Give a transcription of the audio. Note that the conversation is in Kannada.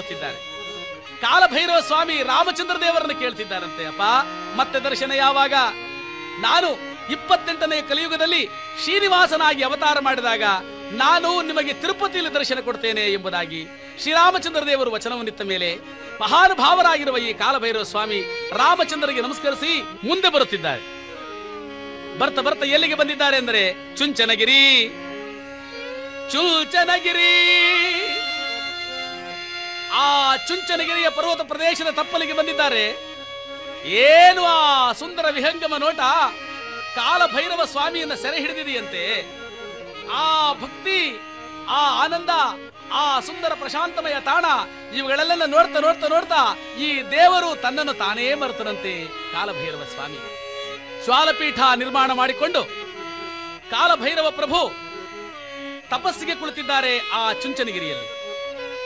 ಕುಳಿತಿದ್ದಾರೆ ಕಾಲಭೈರವ ಸ್ವಾಮಿ ರಾಮಚಂದ್ರ ದೇವರನ್ನು ಕೇಳ್ತಿದ್ದಾರಂತೆ ಅಪ್ಪ ಮತ್ತೆ ದರ್ಶನ ಯಾವಾಗ ನಾನು ಇಪ್ಪತ್ತೆಂಟನೇ ಕಲಿಯುಗದಲ್ಲಿ ಶ್ರೀನಿವಾಸನಾಗಿ ಅವತಾರ ಮಾಡಿದಾಗ ನಾನು ನಿಮಗೆ ತಿರುಪತಿಯಲ್ಲಿ ದರ್ಶನ ಕೊಡ್ತೇನೆ ಎಂಬುದಾಗಿ ಶ್ರೀರಾಮಚಂದ್ರ ದೇವರು ವಚನವನ್ನಿತ್ತ ಮೇಲೆ ಮಹಾನುಭಾವರಾಗಿರುವ ಈ ಕಾಲಭೈರವ ಸ್ವಾಮಿ ರಾಮಚಂದ್ರಗೆ ನಮಸ್ಕರಿಸಿ ಮುಂದೆ ಬರುತ್ತಿದ್ದಾರೆ ಬರ್ತಾ ಬರ್ತಾ ಎಲ್ಲಿಗೆ ಬಂದಿದ್ದಾರೆ ಅಂದರೆ ಚುಂಚನಗಿರಿ ಚುಂಚನಗಿರಿ ಆ ಚುಂಚನಗಿರಿಯ ಪರ್ವತ ಪ್ರದೇಶದ ತಪ್ಪಲಿಗೆ ಬಂದಿದ್ದಾರೆ ಏನು ಆ ಸುಂದರ ವಿಹಂಗಮ ನೋಟ ಕಾಲಭೈರವ ಸ್ವಾಮಿಯನ್ನ ಸೆರೆ ಹಿಡಿದಿದೆಯಂತೆ ಆ ಭಕ್ತಿ ಆ ಆನಂದ ಆ ಸುಂದರ ಪ್ರಶಾಂತಮಯ ತಾಣ ಇವುಗಳೆಲ್ಲ ನೋಡ್ತಾ ನೋಡ್ತಾ ನೋಡ್ತಾ ಈ ದೇವರು ತನ್ನನ್ನು ತಾನೇ ಮರೆತನಂತೆ ಕಾಲಭೈರವ ಸ್ವಾಮಿ ಜ್ವಾಲಪೀಠ ನಿರ್ಮಾಣ ಮಾಡಿಕೊಂಡು ಕಾಲಭೈರವ ಪ್ರಭು ತಪಸ್ಸಿಗೆ ಕುಳಿತಿದ್ದಾರೆ ಆ ಚುಂಚನಗಿರಿಯಲ್ಲಿ